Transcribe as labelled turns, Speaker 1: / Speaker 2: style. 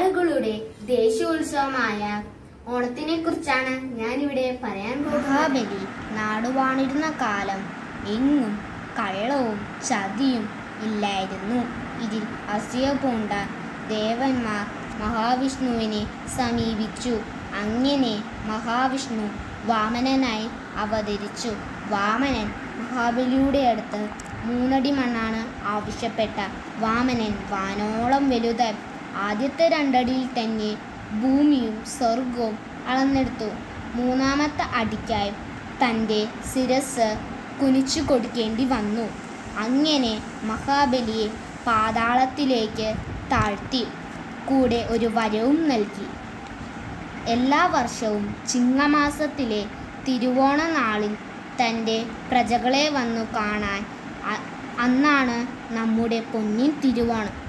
Speaker 1: മലയാളികളുടെ ദേശീയോത്സവമായ ഓണത്തിനെ കുറിച്ചാണ് ഞാനിവിടെ പറയാൻ പോകുന്നത്
Speaker 2: മഹാബലി നാടുവാണിരുന്ന കാലം എങ്ങും കള്ളവും ചതിയും ഇല്ലായിരുന്നു ഇതിൽ അസൂയ പൂണ്ട ദേവന്മാർ മഹാവിഷ്ണുവിനെ സമീപിച്ചു അങ്ങനെ മഹാവിഷ്ണു വാമനനായി അവതരിച്ചു വാമനൻ മഹാബലിയുടെ അടുത്ത് മൂന്നടി മണ്ണാണ് ആവശ്യപ്പെട്ട വാമനൻ വാനോളം വലുതായി ആദ്യത്തെ രണ്ടടിയിൽ തന്നെ ഭൂമിയും സ്വർഗവും അളന്നെടുത്തു മൂന്നാമത്തെ അടിക്കായി തൻ്റെ ശിരസ് കുനിച്ചു കൊടുക്കേണ്ടി വന്നു അങ്ങനെ മഹാബലിയെ പാതാളത്തിലേക്ക് താഴ്ത്തി കൂടെ ഒരു വരവും നൽകി എല്ലാ വർഷവും ചിങ്ങമാസത്തിലെ തിരുവോണ നാളിൽ തൻ്റെ പ്രജകളെ വന്നു കാണാൻ അ- അന്നാണ് നമ്മുടെ പൊന്നിൻ തിരുവോണം